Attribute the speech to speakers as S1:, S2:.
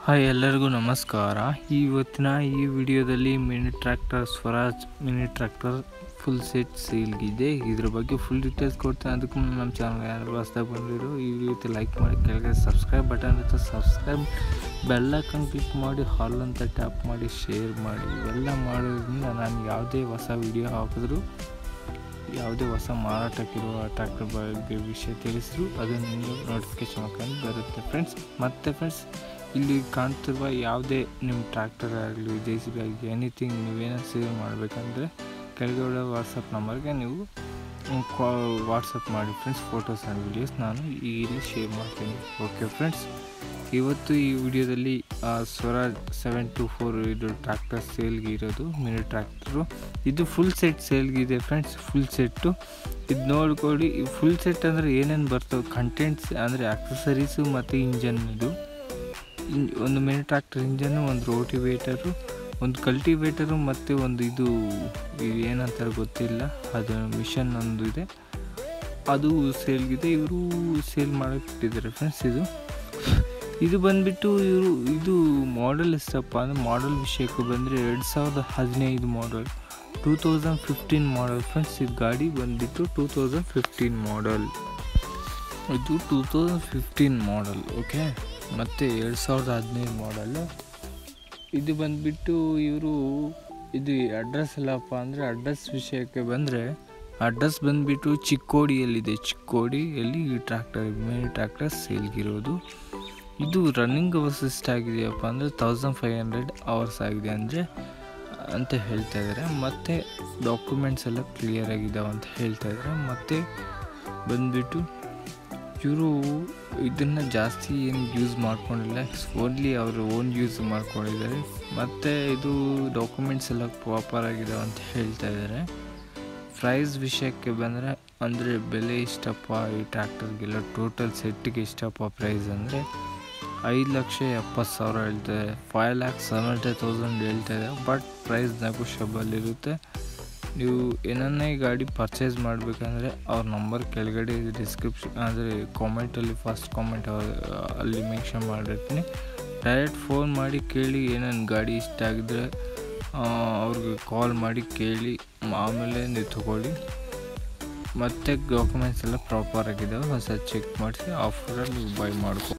S1: hi ಎಲ್ಲರಿಗೂ ನಮಸ್ಕಾರ ಇವತ್ತಿನ ಈ ವಿಡಿಯೋದಲ್ಲಿ mini tractor Swaraj mini tractor full set ಸೇಲ್ಗಿದೆ ಇದ್ರ ಬಗ್ಗೆ ಫುಲ್ ಡೀಟೇಲ್ಸ್ ಕೊಡ್ತೀನಿ ಅದಕ್ಕೂ ಮುನ್ನ ನಮ್ಮ ಚಾನಲ್ ಯಾರು ಹೊಸ್ದಾಗಿ ಬಂದಿರೋ ಈ ವಿಡಿಯೋ ಲೈಕ್ ಮಾಡಿ ಕೆಳಗೆ ಸಬ್ಸ್ಕ್ರೈಬ್ ಬಟನ್ ಇರುತ್ತೆ ಸಬ್ಸ್ಕ್ರೈಬ್ ಬೆಲ್ಲಕ್ಕಂಗೆ ಕ್ಲಿಕ್ ಮಾಡಿ ಹಾಲ್ ಅಂತ ಟ್ಯಾಪ್ ಮಾಡಿ ಶೇರ್ ಮಾಡಿ ಇವೆಲ್ಲ ಮಾಡೋದ್ರಿಂದ ನಾನು ಯಾವುದೇ ಹೊಸ ವಿಡಿಯೋ ಹಾಕಿದ್ರು ಯಾವುದೇ ಹೊಸ ಮಾರಾಟಕ್ಕಿರುವ ಟ್ರ್ಯಾಕ್ಟರ್ ಬಗ್ಗೆ ವಿಷಯ ತಿಳಿಸಿದ್ರು ಅದನ್ನು ನೀವು ನೋಟಿಫಿಕೇಶನ್ ಹಾಕೊಂಡು ಬರುತ್ತೆ ಫ್ರೆಂಡ್ಸ್ ಮತ್ತೆ ಫ್ರೆಂಡ್ಸ್ ಇಲ್ಲಿ ಕಾಣ್ತಿರುವ ಯಾವುದೇ ನಿಮ್ಮ ಟ್ರ್ಯಾಕ್ಟರ್ ಆಗಲಿ ಜೆ ಸಿ ಬಿ ಆಗಲಿ ಎನಿಥಿಂಗ್ ನೀವೇನೋ ಸೇವ್ ಮಾಡಬೇಕಂದ್ರೆ ಕೆಳಗಡೆ ವಾಟ್ಸಪ್ ನಂಬರ್ಗೆ ನೀವು ಕಾ ವಾಟ್ಸಪ್ ಮಾಡಿ ಫ್ರೆಂಡ್ಸ್ ಫೋಟೋಸ್ ಆ್ಯಂಡ್ ವೀಡಿಯೋಸ್ ನಾನು ಇಲ್ಲಿ ಶೇರ್ ಮಾಡ್ತೀನಿ ಓಕೆ ಫ್ರೆಂಡ್ಸ್ ಇವತ್ತು ಈ ವಿಡಿಯೋದಲ್ಲಿ ಸ್ವರಾಜ್ ಸೆವೆನ್ ಟು ಫೋರ್ ಇದು ಟ್ರ್ಯಾಕ್ಟರ್ ಸೇಲ್ಗೆ ಇರೋದು ಮಿನಿ ಟ್ರ್ಯಾಕ್ಟರು ಇದು ಫುಲ್ ಸೆಟ್ ಸೇಲ್ಗಿದೆ ಫ್ರೆಂಡ್ಸ್ ಫುಲ್ ಸೆಟ್ಟು ಇದು ನೋಡ್ಕೊಳ್ಳಿ ಈ ಫುಲ್ ಸೆಟ್ ಅಂದರೆ ಏನೇನು ಬರ್ತವೆ ಕಂಟೆಂಟ್ಸ್ ಅಂದರೆ ಆಕ್ಸಸರೀಸು ಮತ್ತು ಇಂಜನ್ ಇದು ಇನ್ ಒಂದು ಮಿನಿ ಟ್ರ್ಯಾಕ್ಟರ್ ಇಂಜನ್ನು ಒಂದು ರೋಟಿವೇಟರು ಒಂದು ಕಲ್ಟಿವೇಟರು ಮತ್ತು ಒಂದು ಇದು ಇದು ಏನಂತಾರೆ ಗೊತ್ತಿಲ್ಲ ಅದು ಮಿಷನ್ ಒಂದು ಇದೆ ಅದು ಸೇಲ್ಗಿದೆ ಇವರು ಸೇಲ್ ಮಾಡೋಕ್ಕೆ ಇಟ್ಟಿದ್ದಾರೆ ಫ್ರೆಂಡ್ಸ್ ಇದು ಇದು ಬಂದುಬಿಟ್ಟು ಇವರು ಇದು ಮಾಡೆಲ್ ಎಷ್ಟಪ್ಪ ಅಂದರೆ ಮಾಡೆಲ್ ವಿಷಯಕ್ಕೆ ಬಂದರೆ ಎರಡು ಸಾವಿರದ ಹದಿನೈದು model two thousand fifteen model friends ಇದು ಗಾಡಿ ಬಂದುಬಿಟ್ಟು ಟೂ ತೌಸಂಡ್ ಫಿಫ್ಟೀನ್ ಮಾಡೆಲ್ ಇದು two thousand fifteen model okay ಮತ್ತು ಎರಡು ಸಾವಿರದ ಹದಿನೈದು ಮಾಡಲ್ಲು ಇದು ಬಂದುಬಿಟ್ಟು ಇವರು ಇದು ಅಡ್ರೆಸ್ ಎಲ್ಲಪ್ಪ ಅಂದರೆ ಅಡ್ರೆಸ್ ವಿಷಯಕ್ಕೆ ಬಂದರೆ ಅಡ್ರೆಸ್ ಬಂದುಬಿಟ್ಟು ಚಿಕ್ಕೋಡಿಯಲ್ಲಿದೆ ಚಿಕ್ಕೋಡಿಯಲ್ಲಿ ಈ ಟ್ರ್ಯಾಕ್ಟರ್ ಮಿನಿ ಟ್ರ್ಯಾಕ್ಟರ್ ಸೇಲ್ಗಿರೋದು ಇದು ರನ್ನಿಂಗ್ ಅವರ್ಸ್ ಎಷ್ಟಾಗಿದೆಯಪ್ಪ ಅಂದರೆ ತೌಸಂಡ್ ಫೈವ್ ಹಂಡ್ರೆಡ್ ಅವರ್ಸ್ ಆಗಿದೆ ಅಂದರೆ ಅಂತ ಹೇಳ್ತಾ ಇದ್ದಾರೆ ಮತ್ತು ಡಾಕ್ಯುಮೆಂಟ್ಸ್ ಎಲ್ಲ ಕ್ಲಿಯರ್ ಆಗಿದ್ದಾವೆ ಅಂತ ಹೇಳ್ತಾ ಇದ್ದಾರೆ ಮತ್ತು ಬಂದುಬಿಟ್ಟು ಇವರು ಇದನ್ನು ಜಾಸ್ತಿ ಏನು ಯೂಸ್ ಮಾಡ್ಕೊಂಡಿಲ್ಲ ಓನ್ಲಿ ಅವರು ಓನ್ ಯೂಸ್ ಮಾಡ್ಕೊಂಡಿದ್ದಾರೆ ಮತ್ತು ಇದು ಡಾಕ್ಯುಮೆಂಟ್ಸ್ ಎಲ್ಲ ಪ್ರಾಪರ್ ಆಗಿದ್ದಾವೆ ಅಂತ ಹೇಳ್ತಾ ಇದ್ದಾರೆ ಪ್ರೈಸ್ ವಿಷಯಕ್ಕೆ ಬಂದರೆ ಅಂದರೆ ಬೆಲೆ ಇಷ್ಟಪ್ಪ ಈ ಟ್ರ್ಯಾಕ್ಟರ್ಗೆಲ್ಲ ಟೋಟಲ್ ಸೆಟ್ಟಿಗೆ ಇಷ್ಟಪ್ಪ ಪ್ರೈಸ್ ಅಂದರೆ ಐದು ಲಕ್ಷ ಎಪ್ಪತ್ತು ಸಾವಿರ ಹೇಳ್ತಾರೆ ಫೈವ್ ಲ್ಯಾಕ್ ಸೆವೆಂಟಿ ತೌಸಂಡ್ ಹೇಳ್ತಾ ಇದೆ ಬಟ್ ಪ್ರೈಸ್ ನೆಗೋಷಿಯಬಲ್ ಇರುತ್ತೆ ನೀವು ಏನನ್ನೇ ಗಾಡಿ ಪರ್ಚೇಸ್ ಮಾಡಬೇಕಂದ್ರೆ ಅವ್ರ ನಂಬರ್ ಕೆಳಗಡೆ ಡಿಸ್ಕ್ರಿಪ್ಷನ್ ಅಂದರೆ ಕಾಮೆಂಟಲ್ಲಿ ಫಸ್ಟ್ ಕಾಮೆಂಟ್ ಅಲ್ಲಿ ಮೆನ್ಷನ್ ಮಾಡಿರ್ತೀನಿ ಡೈರೆಕ್ಟ್ ಫೋನ್ ಮಾಡಿ ಕೇಳಿ ಏನೇನು ಗಾಡಿ ಇಷ್ಟ ಆಗಿದ್ರೆ ಅವ್ರಿಗೆ ಕಾಲ್ ಮಾಡಿ ಕೇಳಿ ಆಮೇಲೆ ನೀವು ತಗೊಳ್ಳಿ ಮತ್ತು ಡಾಕ್ಯುಮೆಂಟ್ಸ್ ಎಲ್ಲ ಪ್ರಾಪರ್ ಆಗಿದ್ದಾವೆ ಹೊಸ ಚೆಕ್ ಮಾಡಿಸಿ ಆಫರಲ್ಲಿ ನೀವು ಬೈ ಮಾಡ್ಕೊ